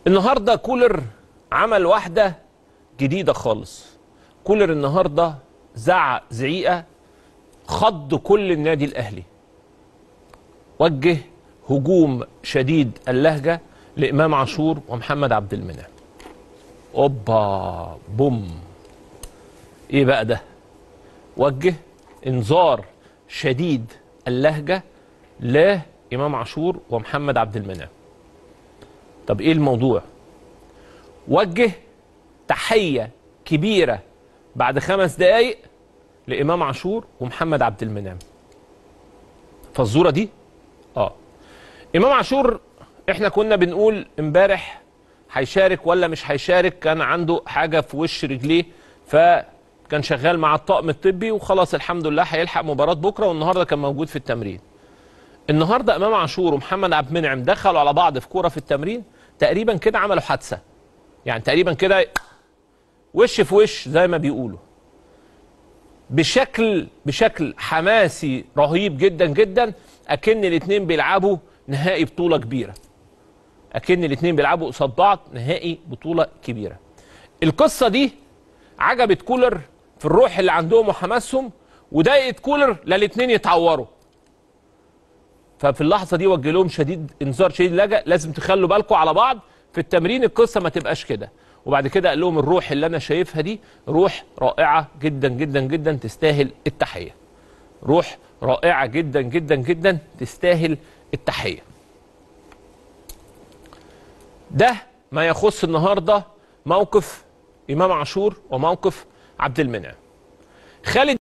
النهارده كولر عمل واحده جديده خالص كولر النهارده زعق زعيقه خض كل النادي الاهلي وجه هجوم شديد اللهجه لامام عاشور ومحمد عبد المنعم اوبا بوم ايه بقى ده وجه انذار شديد اللهجه لامام عاشور ومحمد عبد المنعم طب ايه الموضوع وجه تحيه كبيره بعد خمس دقايق لامام عاشور ومحمد عبد المنعم فالزوره دي اه امام عاشور احنا كنا بنقول امبارح هيشارك ولا مش هيشارك كان عنده حاجه في وش رجليه فكان شغال مع الطاقم الطبي وخلاص الحمد لله هيلحق مباراه بكره والنهارده كان موجود في التمرين النهارده امام عاشور ومحمد عبد المنعم دخلوا على بعض في كوره في التمرين تقريبا كده عملوا حادثه يعني تقريبا كده وش في وش زي ما بيقولوا بشكل بشكل حماسي رهيب جدا جدا اكن الاثنين بيلعبوا نهائي بطوله كبيره اكن الاثنين بيلعبوا قصاد بعض نهائي بطوله كبيره القصه دي عجبت كولر في الروح اللي عندهم وحماسهم وضايقت كولر لا الاثنين يتعوروا ففي اللحظه دي وجه لهم شديد انذار شديد لجأ لازم تخلوا بالكم على بعض في التمرين القصه ما تبقاش كده وبعد كده قال لهم الروح اللي انا شايفها دي روح رائعه جدا جدا جدا تستاهل التحيه روح رائعه جدا جدا جدا تستاهل التحيه ده ما يخص النهارده موقف امام عاشور وموقف عبد المنعم خالد